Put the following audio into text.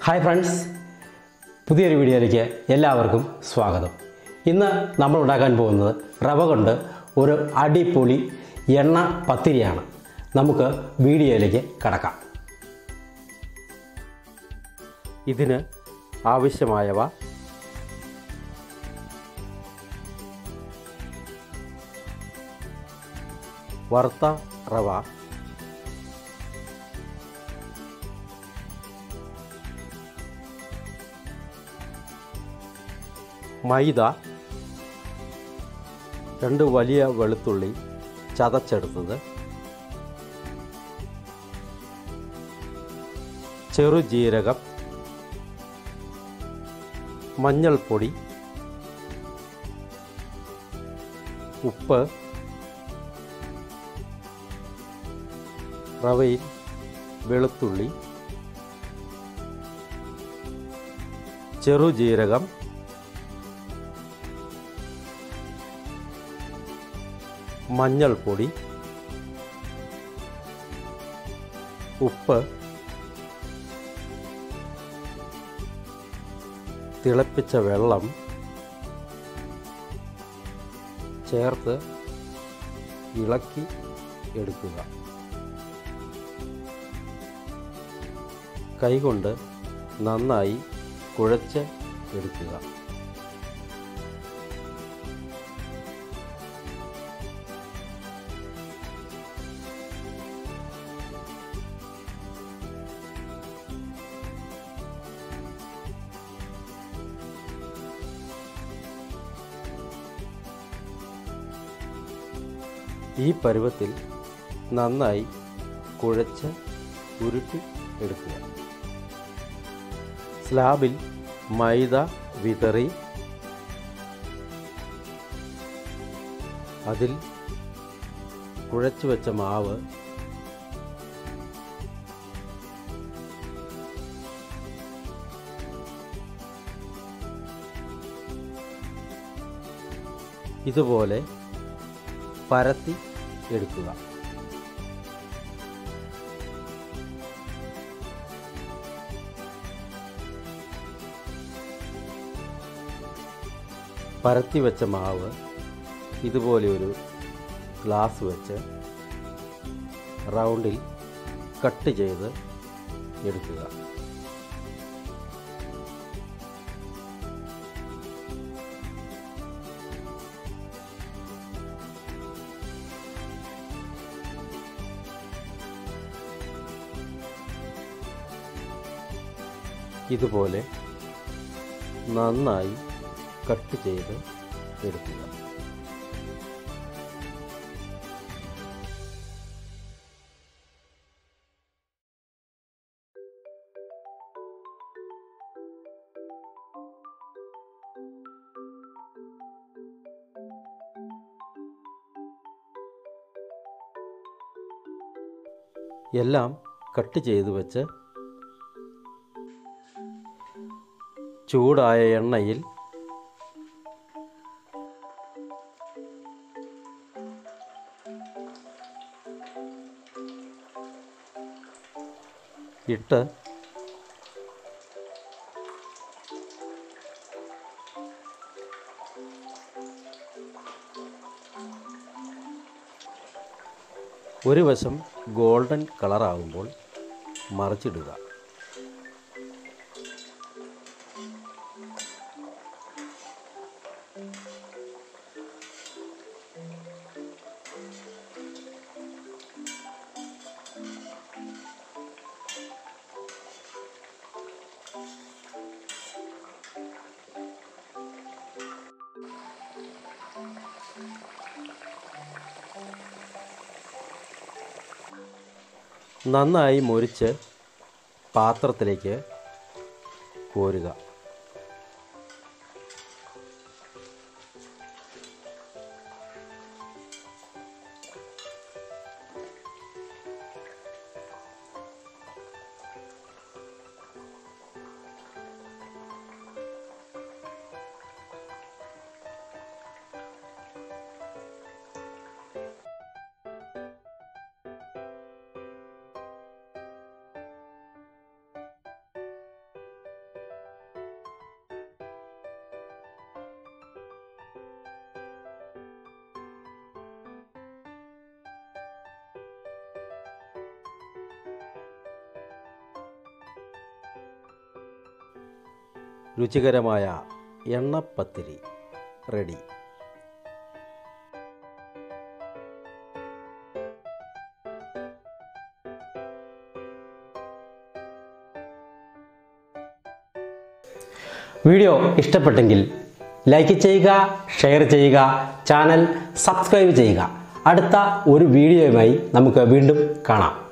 hi friends പുതിയൊരു വീഡിയോയിലേക്ക് എല്ലാവർക്കും സ്വാഗതം ഇന്ന് നമ്മൾ ഉണ്ടാക്കാൻ പോകുന്നത് റവ കൊണ്ട് ഒരു അടിപൊളി എണ്ണ പത്തിരിയാണ് നമുക്ക് വീഡിയോയിലേക്ക് കടക്കാം ഇതിന് ആവശ്യമായവ വറുത്ത റവ മൈദ രണ്ട് വലിയ വെളുത്തുള്ളി ചതച്ചെടുത്തത് ചെറുജീരകം മഞ്ഞൾപ്പൊടി ഉപ്പ് റവയിൽ വെളുത്തുള്ളി ചെറുജീരകം മഞ്ഞൾപ്പൊടി ഉപ്പ് തിളപ്പിച്ച വെള്ളം ചേർത്ത് ഇളക്കി എടുക്കുക കൈകൊണ്ട് നന്നായി കുഴച്ച് എടുക്കുക ഈ പരുവത്തിൽ നന്നായി കുഴച്ച് ഉരുട്ടി എടുക്കുക സ്ലാബിൽ മൈദ വിതറി അതിൽ കുഴച്ചു വെച്ച മാവ് ഇതുപോലെ പരത്തി എടുക്കുക പരത്തി വെച്ച മാവ് ഇതുപോലെ ഒരു ഗ്ലാസ് വെച്ച് റൗണ്ടിൽ കട്ട് ചെയ്ത് എടുക്കുക ഇതുപോലെ നന്നായി കട്ട് ചെയ്ത് എടുക്കുക എല്ലാം കട്ട് ചെയ്ത് വെച്ച് ചൂടായ എണ്ണയിൽ ഇട്ട് ഒരു വശം ഗോൾഡൻ കളറാകുമ്പോൾ മറിച്ചിടുക നന്നായി മുരിച്ച് പാത്രത്തിലേക്ക് കോരുക രുചികരമായ എണ്ണപ്പത്തിരി റെഡി വീഡിയോ ഇഷ്ടപ്പെട്ടെങ്കിൽ ലൈക്ക് ചെയ്യുക ഷെയർ ചെയ്യുക ചാനൽ സബ്സ്ക്രൈബ് ചെയ്യുക അടുത്ത ഒരു വീഡിയോയുമായി നമുക്ക് വീണ്ടും കാണാം